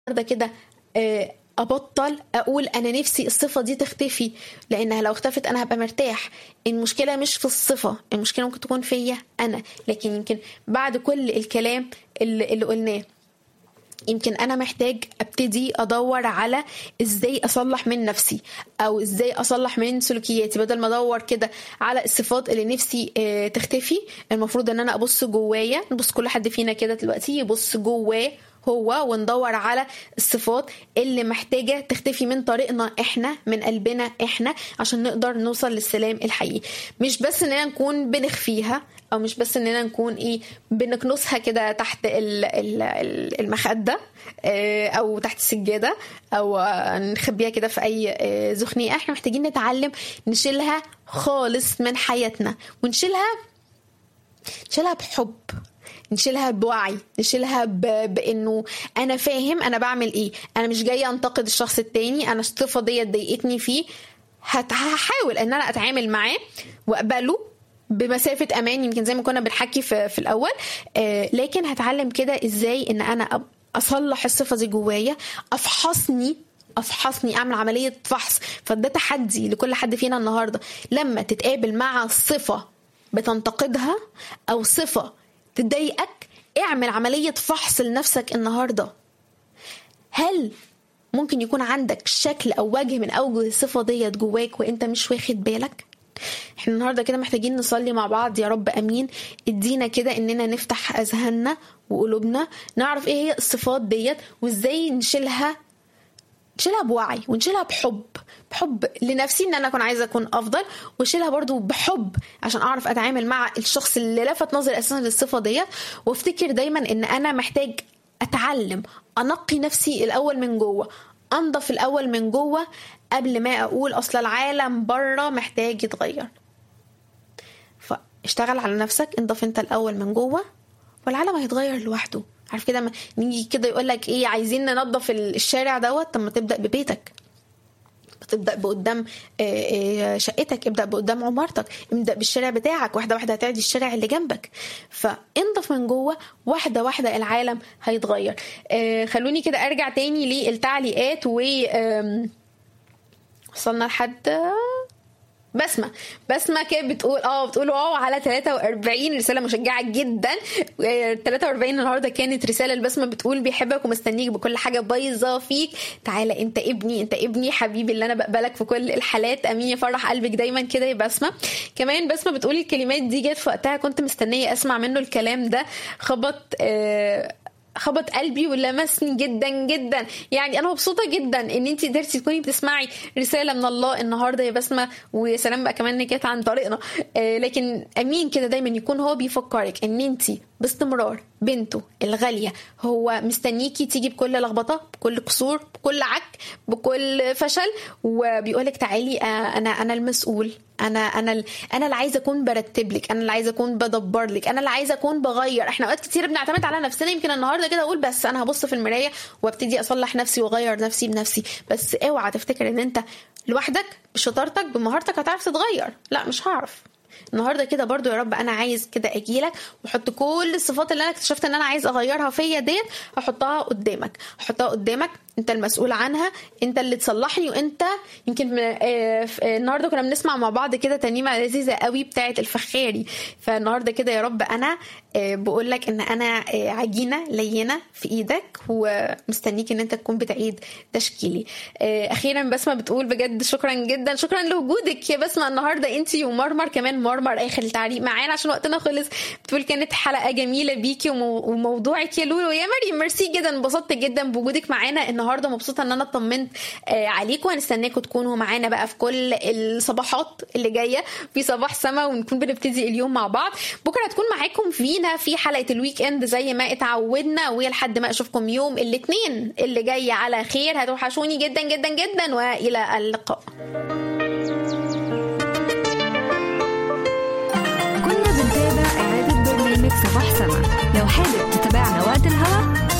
النهارده كده آه، ابطل اقول انا نفسي الصفه دي تختفي لانها لو اختفت انا هبقى مرتاح المشكله مش في الصفه المشكله ممكن تكون فيا انا لكن يمكن بعد كل الكلام اللي, اللي قلناه يمكن انا محتاج ابتدي ادور على ازاي اصلح من نفسي او ازاي اصلح من سلوكياتي بدل ما ادور كده على الصفات اللي نفسي آه، تختفي المفروض ان انا ابص جوايا نبص كل حد فينا كده دلوقتي يبص جواه هو وندور على الصفات اللي محتاجة تختفي من طريقنا احنا من قلبنا احنا عشان نقدر نوصل للسلام الحقيقي مش بس اننا نكون بنخفيها او مش بس اننا نكون ايه بنكنسها كده تحت ال- ال- ال- المخدة آه، او تحت السجادة او آه، نخبيها كده في اي آه، زخنية احنا محتاجين نتعلم نشيلها خالص من حياتنا ونشيلها نشيلها بحب نشيلها بوعي نشيلها ب... بانه انا فاهم انا بعمل ايه انا مش جايه انتقد الشخص التاني انا الصفه دي ضايقتني فيه هت... هحاول ان انا اتعامل معاه واقبله بمسافة أمان يمكن زي ما كنا بنحكي في, في الأول آه لكن هتعلم كده إزاي إن أنا أب- أصلح الصفة دي جوايا أفحصني افحصني اعمل عمليه فحص فده تحدي لكل حد فينا النهارده لما تتقابل مع صفه بتنتقدها او صفه تضايقك اعمل عمليه فحص لنفسك النهارده هل ممكن يكون عندك شكل او وجه من اوجه الصفه ديت جواك وانت مش واخد بالك احنا النهارده كده محتاجين نصلي مع بعض يا رب امين ادينا كده اننا نفتح اذهاننا وقلوبنا نعرف ايه هي الصفات ديت وازاي نشيلها نشيلها بوعي ونشيلها بحب بحب لنفسي ان انا اكون عايزه اكون افضل واشيلها برضو بحب عشان اعرف اتعامل مع الشخص اللي لفت نظري اساسا للصفه ديت وافتكر دايما ان انا محتاج اتعلم انقي نفسي الاول من جوه انضف الاول من جوه قبل ما اقول اصل العالم بره محتاج يتغير فاشتغل على نفسك انضف انت الاول من جوه والعالم هيتغير لوحده عارف كده ما نيجي كده يقول لك ايه عايزين ننظف الشارع دوت طب ما تبدا ببيتك تبدا بقدام آه، آه، شقتك ابدا بقدام عمارتك ابدا بالشارع بتاعك واحده واحده هتعدي الشارع اللي جنبك فانضف من جوه واحده واحده العالم هيتغير آه، خلوني كده ارجع تاني للتعليقات و آم، وصلنا لحد بسمة بسمة كانت بتقول اه بتقول واو على 43 رسالة مشجعة جدا آه، 43 النهارده كانت رسالة لبسمة بتقول بيحبك ومستنيك بكل حاجة بايظة فيك تعالى انت ابني انت ابني حبيبي اللي انا بقبلك في كل الحالات امين يفرح قلبك دايما كده يا بسمة كمان بسمة بتقول الكلمات دي جت في وقتها كنت مستنية اسمع منه الكلام ده خبط آه خبط قلبي ولمسني جدا جدا يعني انا مبسوطه جدا ان انت قدرتي تكوني بتسمعي رساله من الله النهارده يا بسمه ويا سلام بقى كمان ان كانت عن طريقنا آه لكن امين كده دايما يكون هو بيفكرك ان انت باستمرار بنته الغاليه هو مستنيكي تيجي بكل لخبطه بكل قصور بكل عك بكل فشل وبيقولك تعالي آه انا انا المسؤول انا انا ال- انا اللي عايزه اكون برتب لك انا اللي عايزه اكون بدبر لك انا اللي عايزه اكون بغير احنا اوقات كتير بنعتمد على نفسنا يمكن النهارده كده اقول بس انا هبص في المرايه وابتدي اصلح نفسي واغير نفسي بنفسي بس اوعى تفتكر ان انت لوحدك بشطارتك بمهارتك هتعرف تتغير لا مش هعرف النهارده كده برضو يا رب انا عايز كده اجيلك واحط كل الصفات اللي انا اكتشفت ان انا عايز اغيرها فيا ديت هحطها قدامك هحطها قدامك انت المسؤول عنها انت اللي تصلحني وانت يمكن من- آه، ف- آه، النهارده كنا بنسمع مع بعض كده ترنيمه لذيذه قوي بتاعه الفخاري فالنهارده كده يا رب انا بقول لك ان انا آه، عجينه لينه في ايدك ومستنيك ان انت تكون بتعيد تشكيلي آه، اخيرا بسمه بتقول بجد شكرا جدا شكرا لوجودك يا بسمه النهارده انت ومرمر كمان مرمر اخر التعليق معانا عشان وقتنا خلص بتقول كانت حلقه جميله بيكي ومو- وموضوعك يا لولو يا مريم ميرسي جدا انبسطت جدا بوجودك معانا النهارده مبسوطه ان انا اطمنت آه، عليكم هنستناكم تكونوا معانا بقى في كل الصباحات اللي جايه في صباح سما ونكون بنبتدي اليوم مع بعض بكره هتكون معاكم فينا في حلقه الويك اند زي ما اتعودنا ولحد ما اشوفكم يوم الاثنين اللي جاي على خير هتوحشوني جدا جدا جدا والى اللقاء كنا بنتابع إعادة برنامج صباح سما لو حابب تتابعنا وقت الهوا